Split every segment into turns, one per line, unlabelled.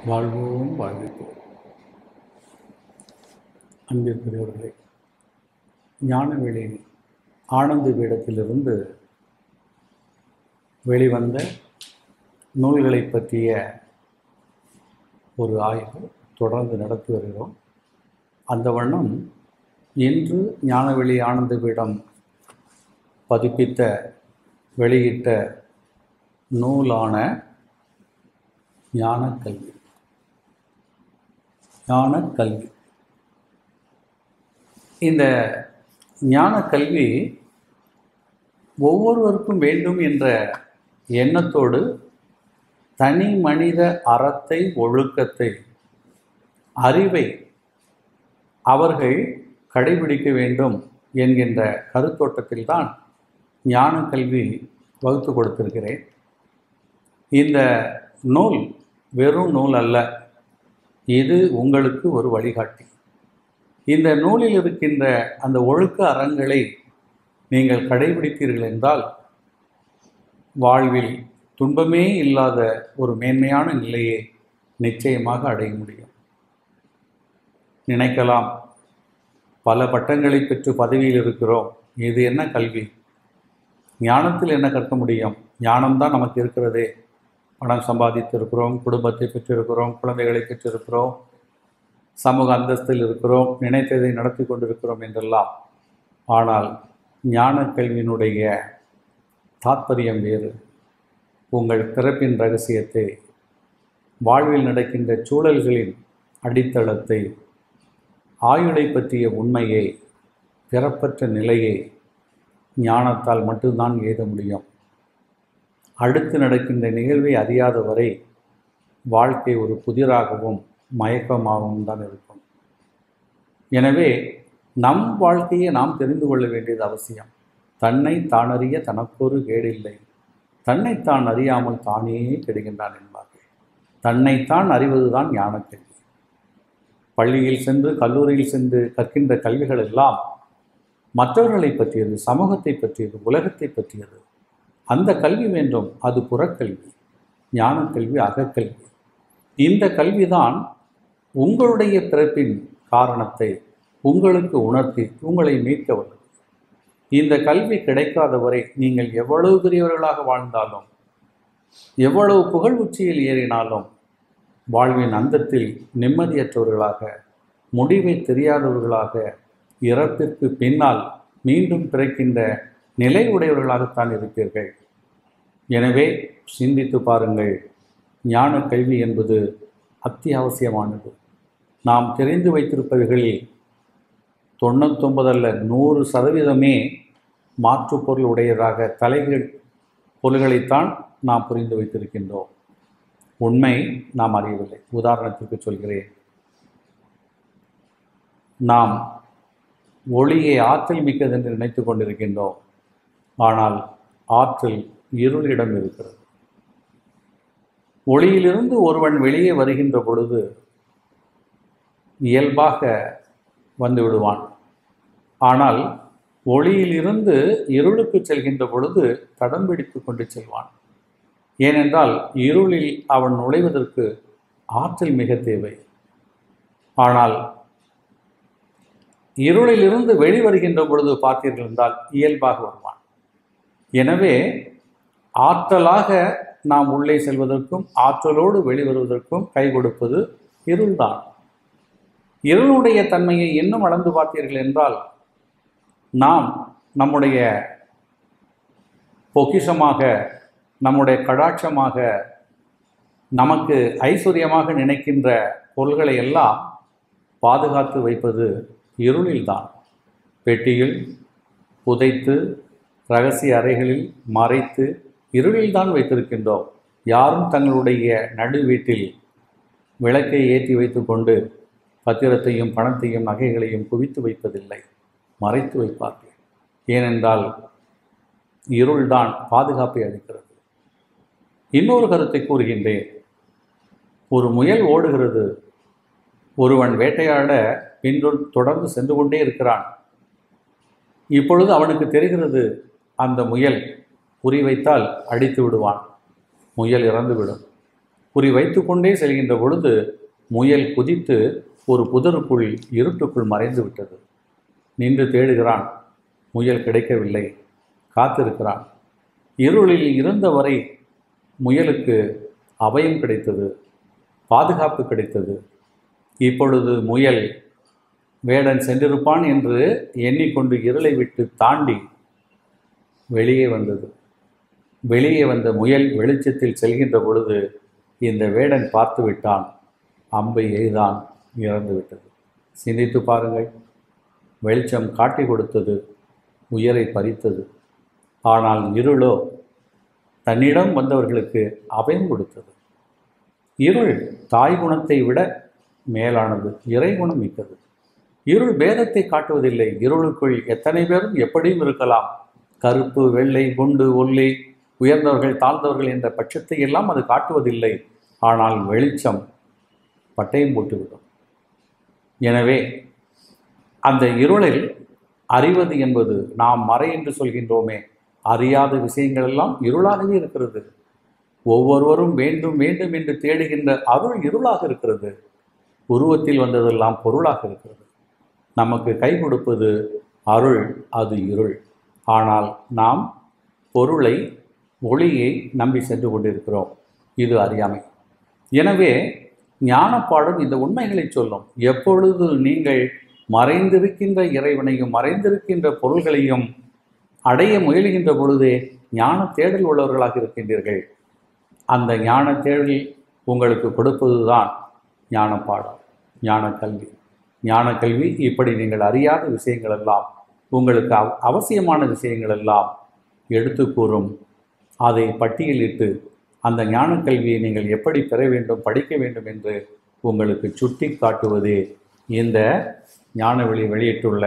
வாழ்வோம் வாழ்விப்போம் அன்பிற்குரியவர்களே ஞானவெளி ஆனந்த பீடத்திலிருந்து வெளிவந்த நூல்களை பற்றிய ஒரு ஆய்வு தொடர்ந்து நடத்தி வருகிறோம் அந்த வண்ணம் இன்று ஞானவெளி ஆனந்த பீடம் பதிப்பித்த வெளியிட்ட நூலான ஞானக்கல்வி ஞானக்கல்வி இந்த ஞானக்கல்வி ஒவ்வொருவருக்கும் வேண்டும் என்ற எண்ணத்தோடு தனி மனித அறத்தை ஒழுக்கத்தை அறிவை அவர்கள் கடைபிடிக்க வேண்டும் என்கின்ற கருத்தோட்டத்தில்தான் ஞான கல்வி வகுத்து கொடுத்திருக்கிறேன் இந்த நூல் வெறும் நூல் அல்ல இது உங்களுக்கு ஒரு வழிகாட்டி இந்த நூலில் இருக்கின்ற அந்த ஒழுக்க அறங்களை நீங்கள் கடைபிடித்தீர்கள் என்றால் வாழ்வில் துன்பமே இல்லாத ஒரு மேன்மையான நிலையை நிச்சயமாக அடைய முடியும் நினைக்கலாம் பல பட்டங்களை பெற்று பதவியில் இருக்கிறோம் இது என்ன கல்வி ஞானத்தில் என்ன கற்க முடியும் ஞானம்தான் நமக்கு இருக்கிறதே பணம் சம்பாதித்திருக்கிறோம் குடும்பத்தை பெற்றிருக்கிறோம் குழந்தைகளை பெற்றிருக்கிறோம் சமூக அந்தஸ்தில் இருக்கிறோம் நினைத்ததை நடத்தி கொண்டிருக்கிறோம் என்றெல்லாம் ஆனால் ஞான கல்வியினுடைய தாத்பரியம் வேறு உங்கள் பிறப்பின் ரகசியத்தை வாழ்வில் நடக்கின்ற சூழல்களின் அடித்தளத்தை ஆயுளை பற்றிய உண்மையை பிறப்பற்ற நிலையை ஞானத்தால் மட்டும்தான் எழுத முடியும் அடுத்து நடக்கின்ற நிகழ்வை அறியாத வரை வாழ்க்கை ஒரு புதிராகவும் மயக்கமாகவும் தான் இருக்கும் எனவே நம் வாழ்க்கையை நாம் தெரிந்து கொள்ள வேண்டியது அவசியம் தன்னை தானறிய தனக்கொரு கேடில்லை தன்னைத்தான் அறியாமல் தானே கெடுகின்றான் என்பார்கள் தன்னைத்தான் அறிவதுதான் ஞானக்கல்வி பள்ளியில் சென்று கல்லூரியில் சென்று கற்கின்ற கல்விகள் எல்லாம் மற்றவர்களை பற்றியது சமூகத்தை பற்றியது உலகத்தை பற்றியது அந்த கல்வி வேண்டும் அது புறக்கல்வி ஞானக்கல்வி அகக்கல்வி இந்த கல்விதான் உங்களுடைய பிறப்பின் காரணத்தை உங்களுக்கு உணர்த்தி உங்களை மீட்க வல்லது இந்த கல்வி கிடைக்காத வரை நீங்கள் எவ்வளவு பெரியவர்களாக வாழ்ந்தாலும் எவ்வளவு புகழ் உச்சியில் ஏறினாலும் வாழ்வின் அந்தத்தில் நிம்மதியற்றவர்களாக முடிவை தெரியாதவர்களாக இறப்பிற்கு பின்னால் மீண்டும் பிறக்கின்ற நிலை உடையவர்களாகத்தான் இருப்பீர்கள் எனவே சிந்தித்து பாருங்கள் ஞான கல்வி என்பது அத்தியாவசியமானது நாம் தெரிந்து வைத்திருப்பவர்களில் தொண்ணூத்தொன்பதல்ல நூறு சதவீதமே மாற்று பொருள் உடையதாக தலைகள் பொருள்களைத்தான் நாம் புரிந்து வைத்திருக்கின்றோம் உண்மை நாம் அறியவில்லை உதாரணத்திற்கு சொல்கிறேன் நாம் ஒளியை ஆற்றல் மிக்கது என்று நினைத்து கொண்டிருக்கின்றோம் ஆனால் ஆற்றல் இருளிடம் இருக்கிறது ஒளியிலிருந்து ஒருவன் வெளியே வருகின்ற பொழுது இயல்பாக வந்து விடுவான் ஆனால் ஒளியிலிருந்து இருளுக்கு செல்கின்ற பொழுது தடம் பிடித்து கொண்டு செல்வான் ஏனென்றால் இருளில் அவன் நுழைவதற்கு ஆற்றல் மிக தேவை ஆனால் இருளிலிருந்து வெளிவருகின்ற பொழுது பார்த்தீர்கள் என்றால் இயல்பாக வருவான் எனவே ஆற்றலாக நாம் உள்ளே செல்வதற்கும் ஆற்றலோடு வெளிவருவதற்கும் கை கொடுப்பது இருள்தான் இருளுடைய தன்மையை இன்னும் அளந்து பார்த்தீர்கள் என்றால் நாம் நம்முடைய பொக்கிஷமாக நம்முடைய கடாட்சமாக நமக்கு ஐஸ்வர்யமாக நினைக்கின்ற பொருள்களை எல்லாம் பாதுகாத்து வைப்பது இருளில்தான் பெட்டியில் புதைத்து ரகசிய அறைகளில் மறைத்து இருளில்தான் வைத்திருக்கின்றோம் யாரும் தங்களுடைய நடு வீட்டில் விளக்கை ஏற்றி வைத்துக்கொண்டு பத்திரத்தையும் பணத்தையும் நகைகளையும் குவித்து வைப்பதில்லை மறைத்து வைப்பார்கள் ஏனென்றால் இருள்தான் பாதுகாப்பை அளிக்கிறது இன்னொரு கருத்தை கூறுகின்றேன் ஒரு முயல் ஓடுகிறது ஒருவன் வேட்டையாட பின்று தொடர்ந்து சென்று கொண்டே இருக்கிறான் இப்பொழுது அவனுக்கு தெரிகிறது அந்த முயல் குறி வைத்தால் அடித்து விடுவான் முயல் இறந்துவிடும் குறி வைத்துக்கொண்டே செல்கின்ற பொழுது முயல் குதித்து ஒரு புதருக்குள் இருட்டுக்குள் மறைந்து விட்டது நின்று தேடுகிறான் முயல் கிடைக்கவில்லை காத்திருக்கிறான் இருளில் இருந்தவரை முயலுக்கு அபயம் கிடைத்தது பாதுகாப்பு கிடைத்தது இப்பொழுது முயல் வேடன் சென்றிருப்பான் என்று எண்ணிக்கொண்டு இருளை விட்டு தாண்டி வெளியே வந்தது வெளியே வந்த முயல் வெளிச்சத்தில் செல்கின்ற பொழுது இந்த வேடன் பார்த்து விட்டான் அம்பை எய்தான் இறந்து விட்டது சிந்தித்து பாருங்கள் வெளிச்சம் காட்டி கொடுத்தது உயரை பறித்தது ஆனால் இருளோ தன்னிடம் வந்தவர்களுக்கு அபயம் கொடுத்தது இருள் தாய் குணத்தை விட மேலானது இறை குணம் மிக்கது இருள் பேதத்தை காட்டுவதில்லை இருளுக்குள் எத்தனை பேரும் எப்படியும் இருக்கலாம் கருப்பு வெள்ளை குண்டு ஒல்லி உயர்ந்தவர்கள் தாழ்ந்தவர்கள் என்ற பட்சத்தை எல்லாம் அது காட்டுவதில்லை ஆனால் வெளிச்சம் பட்டயம் போட்டுவிடும் எனவே அந்த இருளில் அறிவது என்பது நாம் மறை என்று சொல்கின்றோமே அறியாத விஷயங்கள் எல்லாம் இருளாகவே இருக்கிறது ஒவ்வொருவரும் வேண்டும் வேண்டும் என்று தேடுகின்ற அருள் இருளாக இருக்கிறது உருவத்தில் வந்ததெல்லாம் பொருளாக இருக்கிறது நமக்கு கை கொடுப்பது அருள் அது இருள் ஆனால் நாம் பொருளை ஒளியை நம்பி சென்று கொண்டிருக்கிறோம் இது அறியாமை எனவே ஞானப்பாடும் இந்த உண்மைகளை சொல்லும் எப்பொழுது நீங்கள் மறைந்திருக்கின்ற இறைவனையும் மறைந்திருக்கின்ற பொருள்களையும் அடைய முயல்கின்ற பொழுதே ஞான தேடல் உள்ளவர்களாக இருக்கின்றீர்கள் அந்த ஞான தேடல் உங்களுக்கு கொடுப்பதுதான் ஞானப்பாடம் ஞான கல்வி ஞான கல்வி இப்படி நீங்கள் அறியாத விஷயங்கள் எல்லாம் உங்களுக்கு அவ- அவசியமான விஷயங்கள் எல்லாம் எடுத்து கூறும் அதை பட்டியலிட்டு அந்த ஞான கல்வியை நீங்கள் எப்படி பெற வேண்டும் படிக்க வேண்டும் என்று உங்களுக்கு சுட்டி காட்டுவதே இந்த ஞானவெளி வெளியிட்டுள்ள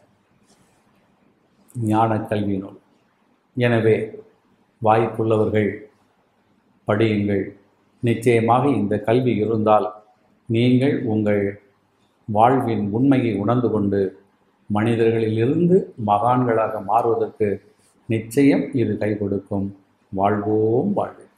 ஞான கல்வி நூல் எனவே வாய்ப்புள்ளவர்கள் படியுங்கள் நிச்சயமாக இந்த கல்வி இருந்தால் நீங்கள் உங்கள் வாழ்வின் உண்மையை உணர்ந்து கொண்டு மனிதர்களிலிருந்து மகான்களாக மாறுவதற்கு நிச்சயம் இது கை கொடுக்கும் வாழ்வோம் வாழ்வு